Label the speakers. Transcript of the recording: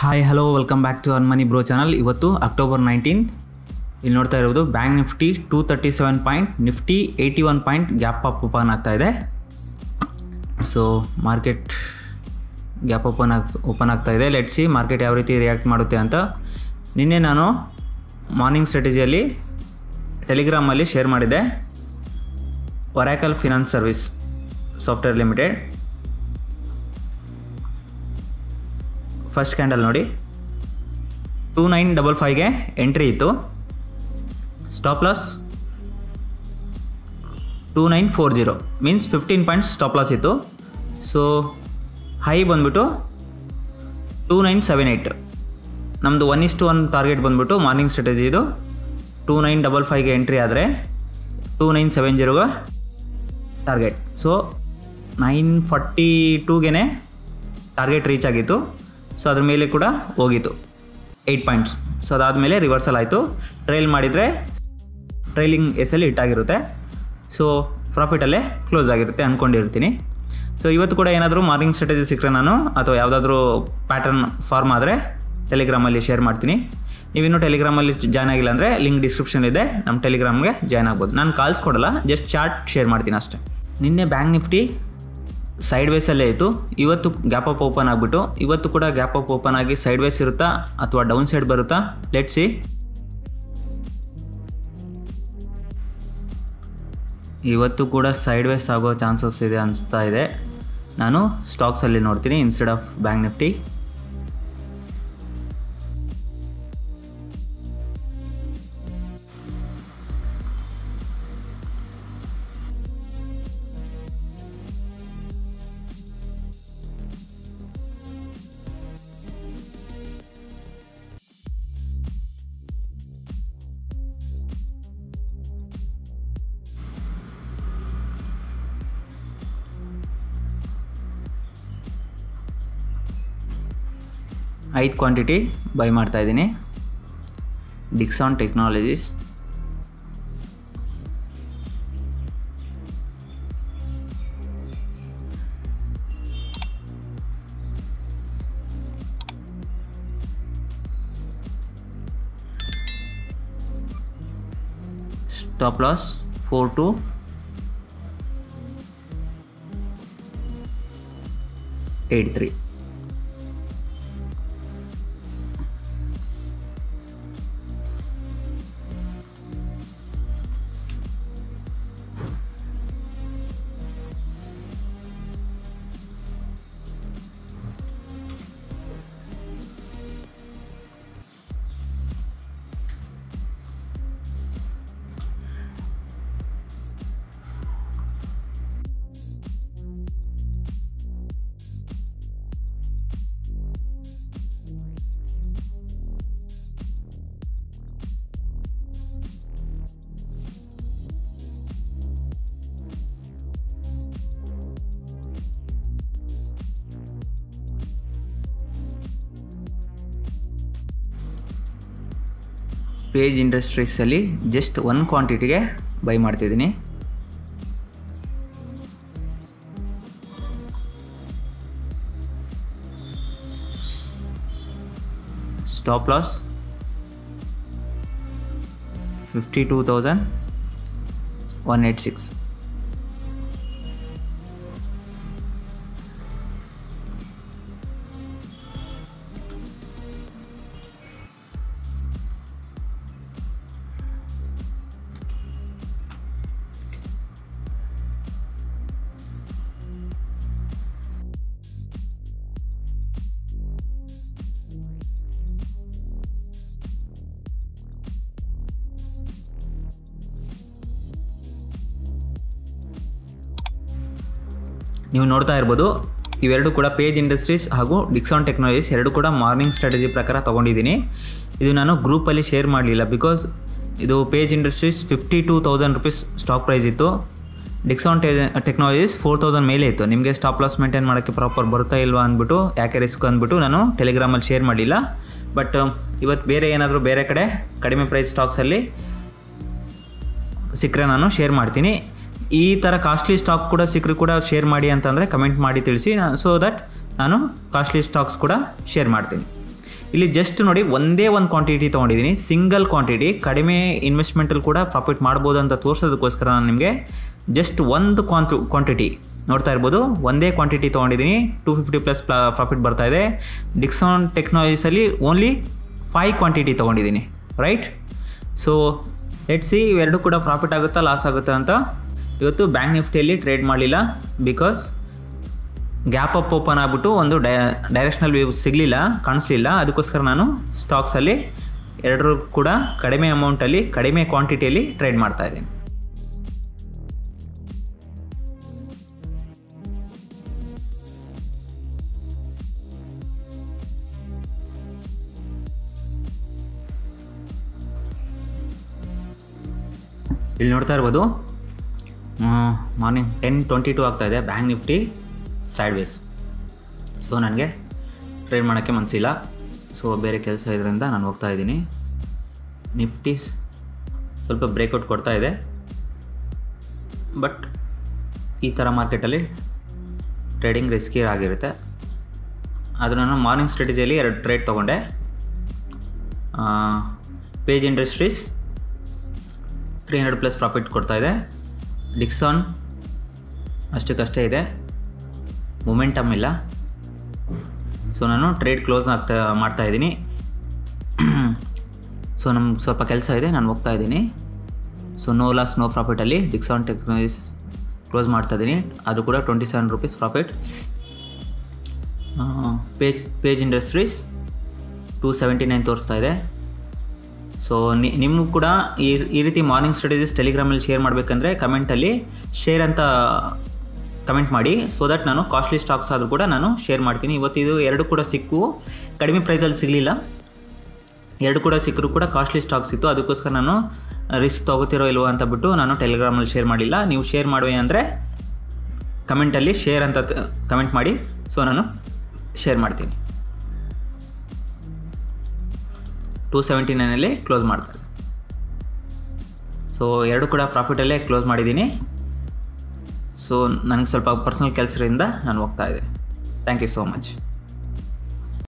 Speaker 1: hi hello welcome back to an money bro channel ಇವತ್ತು October nineteen ಇಲ್ಲಿ ನೋಡ್ತಾ ಇರೋದು bank Nifty two thirty seven point Nifty eighty one point gap up open ಆಗ್ತಾ ಇದೆ so market gap open ಆಗ್ open ಆಗ್ತಾ ಇದೆ let's see market ಯಾವ ರೀತಿ ರಿಯಾಕ್ಟ್ ಮಾಡುತ್ತೆ ಅಂತ ನಿನ್ನೆ ನಾನು ಮಾರ್ನಿಂಗ್ ಸ್ಟ್ರಾಟಜಿಯಲ್ಲಿ ಟೆಲಿಗ್ರಾಮಲ್ಲಿ ಶೇರ್ ಮಾಡಿದ್ದೆ Oracle finance service software limited first candle ನೋಡಿ ಟೂ ನೈನ್ ಡಬಲ್ ಫೈವ್ಗೆ ಎಂಟ್ರಿ ಇತ್ತು stop loss two nine four zero means fifteen points stop loss ಇತ್ತು ಸೊ ಹೈ ಬಂದ್ಬಿಟ್ಟು ಟೂ ನೈನ್ ಸೆವೆನ್ ಏಯ್ಟ್ ನಮ್ಮದು ಒನ್ ಇಷ್ಟು ಒನ್ ಟಾರ್ಗೆಟ್ ಬಂದ್ಬಿಟ್ಟು morning strategy ಇದು two nine double ಫೈವ್ಗೆ ಎಂಟ್ರಿ ಆದರೆ ಟೂ ನೈನ್ ಸೆವೆನ್ ಜೀರೋಗೆ ಟಾರ್ಗೆಟ್ ಸೊ ನೈನ್ ಫಾರ್ಟಿ ಟೂಗೆ ಟಾರ್ಗೆಟ್ ರೀಚ್ ಆಗಿತ್ತು ಸೊ ಅದ್ರ ಮೇಲೆ ಕೂಡ ಹೋಗಿತ್ತು ಏಯ್ಟ್ ಪಾಯಿಂಟ್ಸ್ ಸೊ ಅದಾದಮೇಲೆ ರಿವರ್ಸಲ್ ಆಯಿತು ಟ್ರೈಲ್ ಮಾಡಿದರೆ ಟ್ರೈಲಿಂಗ್ ಎಸಲ್ಲಿ ಹಿಟ್ಟಾಗಿರುತ್ತೆ ಸೊ ಪ್ರಾಫಿಟಲ್ಲೇ ಕ್ಲೋಸ್ ಆಗಿರುತ್ತೆ ಅಂದ್ಕೊಂಡಿರ್ತೀನಿ ಸೊ ಇವತ್ತು ಕೂಡ ಏನಾದರೂ ಮಾರ್ನಿಂಗ್ ಸ್ಟ್ರಾಟಜಿ ಸಿಕ್ಕರೆ ನಾನು ಅಥವಾ ಯಾವುದಾದ್ರೂ ಪ್ಯಾಟರ್ನ್ ಫಾರ್ಮ್ ಆದರೆ ಟೆಲಿಗ್ರಾಮಲ್ಲಿ ಶೇರ್ ಮಾಡ್ತೀನಿ ನೀವಿನ್ನೂ ಟೆಲಿಗ್ರಾಮಲ್ಲಿ ಜಾಯ್ನ್ ಆಗಿಲ್ಲ ಅಂದರೆ ಲಿಂಕ್ ಡಿಸ್ಕ್ರಿಪ್ಷನ್ ಇದೆ ನಮ್ಮ ಟೆಲಿಗ್ರಾಮ್ಗೆ ಜಾಯ್ನ್ ಆಗ್ಬೋದು ನಾನು ಕಾಲ್ಸ್ ಕೊಡಲ್ಲ ಜಸ್ಟ್ ಚಾರ್ಟ್ ಶೇರ್ ಮಾಡ್ತೀನಿ ಅಷ್ಟೇ ನಿನ್ನೆ ಬ್ಯಾಂಕ್ ನಿಫ್ಟಿ ಸೈಡ್ ವೇಸಲ್ಲೇ ಇತ್ತು ಇವತ್ತು ಗ್ಯಾಪ್ ಅಪ್ ಓಪನ್ ಆಗಿಬಿಟ್ಟು ಇವತ್ತು ಕೂಡ ಗ್ಯಾಪ್ ಅಪ್ ಓಪನ್ ಆಗಿ ಸೈಡ್ ವೇಸ್ ಇರುತ್ತಾ ಅಥವಾ ಡೌನ್ ಸೈಡ್ ಬರುತ್ತಾ ಲೆಟ್ ಸಿ ಇವತ್ತು ಕೂಡ ಸೈಡ್ ವೇಸ್ ಆಗೋ ಚಾನ್ಸಸ್ ಇದೆ ಅನಿಸ್ತಾ ಇದೆ ನಾನು ಸ್ಟಾಕ್ಸಲ್ಲಿ ನೋಡ್ತೀನಿ ಇನ್ಸ್ಟೆಡ್ ಆಫ್ ಬ್ಯಾಂಕ್ ನಿಫ್ಟಿ ಐದು ಕ್ವಾಂಟಿಟಿ ಬೈ ಮಾಡ್ತಾ ಇದ್ದೀನಿ Dixon technologies stop loss four two eight three Page ಇಂಡಸ್ಟ್ರೀಸಲ್ಲಿ ಜಸ್ಟ್ ಒನ್ ಕ್ವಾಂಟಿಟಿಗೆ ಬೈ ಮಾಡ್ತಿದ್ದೀನಿ stop loss fifty two thousand one eight six ನೀವು ನೋಡ್ತಾ ಇರ್ಬೋದು ಇವೆರಡು ಕೂಡ ಪೇಜ್ ಇಂಡಸ್ಟ್ರೀಸ್ ಹಾಗೂ ಡಿಕ್ಸಾನ್ ಟೆಕ್ನಾಲಜೀಸ್ ಎರಡು ಕೂಡ ಮಾರ್ನಿಂಗ್ ಸ್ಟ್ರಾಟಜಿ ಪ್ರಕಾರ ತೊಗೊಂಡಿದ್ದೀನಿ ಇದು ನಾನು ಗ್ರೂಪಲ್ಲಿ ಶೇರ್ ಮಾಡಲಿಲ್ಲ ಬಿಕಾಸ್ ಇದು Page industries fifty two thousand rupees stock price ಇತ್ತು ಡಿಕ್ಸಾನ್ ಟೆ ಟೆಕ್ನಾಲಜೀಸ್ ಫೋರ್ ತೌಸಂಡ್ ಮೇಲೆ ಇತ್ತು ನಿಮಗೆ ಸ್ಟಾಪ್ ಲಾಸ್ ಮೇಂಟೈನ್ ಮಾಡೋಕ್ಕೆ ಪ್ರಾಪರ್ ಬರುತ್ತಾ ಇಲ್ವಾ ಅಂದ್ಬಿಟ್ಟು ಯಾಕೆ ರಿಸ್ಕ್ ಅಂದ್ಬಿಟ್ಟು ನಾನು ಟೆಲಿಗ್ರಾಮಲ್ಲಿ ಶೇರ್ ಮಾಡಲಿಲ್ಲ ಬಟ್ ಇವತ್ತು ಬೇರೆ ಏನಾದರೂ ಬೇರೆ ಕಡೆ ಕಡಿಮೆ ಪ್ರೈಸ್ ಸ್ಟಾಕ್ಸಲ್ಲಿ ಸಿಕ್ಕರೆ ನಾನು ಶೇರ್ ಮಾಡ್ತೀನಿ ಈ ಥರ ಕಾಸ್ಟ್ಲಿ ಸ್ಟಾಕ್ ಕೂಡ ಸಿಕ್ಕರೆ ಕೂಡ ಶೇರ್ ಮಾಡಿ ಅಂತಂದರೆ ಕಮೆಂಟ್ ಮಾಡಿ ತಿಳಿಸಿ ಸೊ ದಟ್ ನಾನು ಕಾಸ್ಟ್ಲಿ ಸ್ಟಾಕ್ಸ್ ಕೂಡ ಶೇರ್ ಮಾಡ್ತೀನಿ ಇಲ್ಲಿ ಜಸ್ಟ್ ನೋಡಿ ಒಂದೇ ಒಂದು ಕ್ವಾಂಟಿಟಿ ತೊಗೊಂಡಿದ್ದೀನಿ ಸಿಂಗಲ್ ಕ್ವಾಂಟಿಟಿ ಕಡಿಮೆ ಇನ್ವೆಸ್ಟ್ಮೆಂಟಲ್ಲಿ ಕೂಡ ಪ್ರಾಫಿಟ್ ಮಾಡ್ಬೋದು ಅಂತ ತೋರಿಸೋದಕ್ಕೋಸ್ಕರ ನಾನು ನಿಮಗೆ ಜಸ್ಟ್ ಒಂದು ಕ್ವಾಂಟ್ ಕ್ವಾಂಟಿಟಿ ನೋಡ್ತಾ ಇರ್ಬೋದು ಒಂದೇ ಕ್ವಾಂಟಿಟಿ ತೊಗೊಂಡಿದ್ದೀನಿ ಟೂ ಫಿಫ್ಟಿ ಪ್ಲಸ್ ಪ್ರಾಫಿಟ್ ಬರ್ತಾ ಇದೆ ಡಿಕ್ಸಾನ್ ಟೆಕ್ನಾಲಜೀಸಲ್ಲಿ ಓನ್ಲಿ ಫೈವ್ ಕ್ವಾಂಟಿಟಿ ತೊಗೊಂಡಿದ್ದೀನಿ ರೈಟ್ ಸೊ ಲೆಟ್ ಸಿ ಇವೆರಡು ಕೂಡ ಪ್ರಾಫಿಟ್ ಆಗುತ್ತಾ ಲಾಸ್ ಆಗುತ್ತಾ ಅಂತ ಇವತ್ತು ಬ್ಯಾಂಕ್ ನಿಫ್ಟಿಯಲ್ಲಿ ಟ್ರೇಡ್ ಮಾಡಲಿಲ್ಲ ಬಿಕಾಸ್ ಗ್ಯಾಪ್ ಅಪ್ ಓಪನ್ ಆಗಿಬಿಟ್ಟು ಒಂದು ಡೈ ಡೈರೆಕ್ಷನಲ್ ವ್ಯೂ ಸಿಗಲಿಲ್ಲ ಕಾಣಿಸ್ಲಿಲ್ಲ ಅದಕ್ಕೋಸ್ಕರ ನಾನು ಸ್ಟಾಕ್ಸಲ್ಲಿ ಎರಡರೂ ಕೂಡ ಕಡಿಮೆ ಅಮೌಂಟಲ್ಲಿ ಕಡಿಮೆ ಕ್ವಾಂಟಿಟಿಯಲ್ಲಿ ಟ್ರೇಡ್ ಮಾಡ್ತಾ ಇದ್ದೀನಿ ಇಲ್ಲಿ ನೋಡ್ತಾ ಇರ್ಬೋದು ಮಾರ್ನಿಂಗ್ ಟೆನ್ ಟ್ವೆಂಟಿ ಟು ಆಗ್ತಾಯಿದೆ bank Nifty sideways so ನನಗೆ ಟ್ರೇಡ್ ಮಾಡೋಕ್ಕೆ ಮನಸ್ಸಿಲ್ಲ ಸೊ ಬೇರೆ ಕೆಲಸ ಇದರಿಂದ ನಾನು ಹೋಗ್ತಾ ಇದ್ದೀನಿ ನಿಫ್ಟಿ ಸ್ವಲ್ಪ ಬ್ರೇಕ್ಔಟ್ ಕೊಡ್ತಾ ಇದೆ ಬಟ್ ಈ ಥರ ಮಾರ್ಕೆಟಲ್ಲಿ ಟ್ರೇಡಿಂಗ್ ರಿಸ್ಕಿ ಆಗಿರುತ್ತೆ ಅದು ನಾನು ಮಾರ್ನಿಂಗ್ ಸ್ಟ್ರಾಟಜಿಯಲ್ಲಿ ಎರಡು ಟ್ರೇಡ್ ತೊಗೊಂಡೆ Page industries three hundred plus profit ಕೊಡ್ತಾ ಇದೆ ಡಿಕ್ಸಾನ್ ಅಷ್ಟಕ್ಕಷ್ಟೇ ಇದೆ ಮೊಮೆಂಟಮ್ ಇಲ್ಲ ಸೊ ನಾನು ಟ್ರೇಡ್ ಕ್ಲೋಸ್ ಆಗ್ತಾ ಮಾಡ್ತಾ ಇದ್ದೀನಿ ಸೊ ನಮ್ಗೆ ಸ್ವಲ್ಪ ಕೆಲಸ ಇದೆ ನಾನು ಹೋಗ್ತಾ ಇದ್ದೀನಿ ಸೊ ನೋ ಲಾಸ್ ನೋ ಪ್ರಾಫಿಟಲ್ಲಿ ಡಿಕ್ಸಾನ್ ಟೆಕ್ನಾಲಜೀಸ್ ಕ್ಲೋಸ್ ಮಾಡ್ತಾ ಇದ್ದೀನಿ ಅದು ಕೂಡ twenty seven rupees profit Page Page industries two seventy nine ತೋರಿಸ್ತಾ ಇದೆ ಸೊ ನಿಮಗೂ ಕೂಡ ಈ ಈ ರೀತಿ ಮಾರ್ನಿಂಗ್ ಸ್ಟಡೀಸ್ ಟೆಲಿಗ್ರಾಮಲ್ಲಿ ಶೇರ್ ಮಾಡಬೇಕಂದ್ರೆ ಕಮೆಂಟಲ್ಲಿ ಶೇರ್ ಅಂತ ಕಮೆಂಟ್ ಮಾಡಿ ಸೊ ದಟ್ ನಾನು ಕಾಸ್ಟ್ಲಿ ಸ್ಟಾಕ್ಸ್ ಆದರೂ ಕೂಡ ನಾನು ಶೇರ್ ಮಾಡ್ತೀನಿ ಇವತ್ತಿದು ಎರಡು ಕೂಡ ಸಿಕ್ಕು ಕಡಿಮೆ ಪ್ರೈಸಲ್ಲಿ ಸಿಗಲಿಲ್ಲ ಎರಡು ಕೂಡ ಸಿಕ್ಕರೂ ಕೂಡ ಕಾಸ್ಟ್ಲಿ ಸ್ಟಾಕ್ಸ್ ಇತ್ತು ಅದಕ್ಕೋಸ್ಕರ ನಾನು ರಿಸ್ಕ್ ತೊಗೋತಿರೋ ಇಲ್ವೋ ಅಂತ ಬಿಟ್ಟು ನಾನು ಟೆಲಿಗ್ರಾಮಲ್ಲಿ ಶೇರ್ ಮಾಡಿಲ್ಲ ನೀವು ಶೇರ್ ಮಾಡುವೆ ಅಂದರೆ ಕಮೆಂಟಲ್ಲಿ ಶೇರ್ ಅಂತ ಕಮೆಂಟ್ ಮಾಡಿ ಸೊ ನಾನು ಶೇರ್ ಮಾಡ್ತೀನಿ ಟೂ ಸೆವೆಂಟಿ ನೈನಲ್ಲಿ ಕ್ಲೋಸ್ ಮಾಡ್ತಾರೆ ಸೊ ಎರಡು ಕೂಡ ಪ್ರಾಫಿಟಲ್ಲೇ ಕ್ಲೋಸ್ ಮಾಡಿದ್ದೀನಿ ಸೊ ನನಗೆ ಸ್ವಲ್ಪ ಪರ್ಸ್ನಲ್ ಕೆಲಸದಿಂದ ನಾನು ಹೋಗ್ತಾ ಇದ್ದೀನಿ ಥ್ಯಾಂಕ್ ಯು ಸೋ ಮಚ್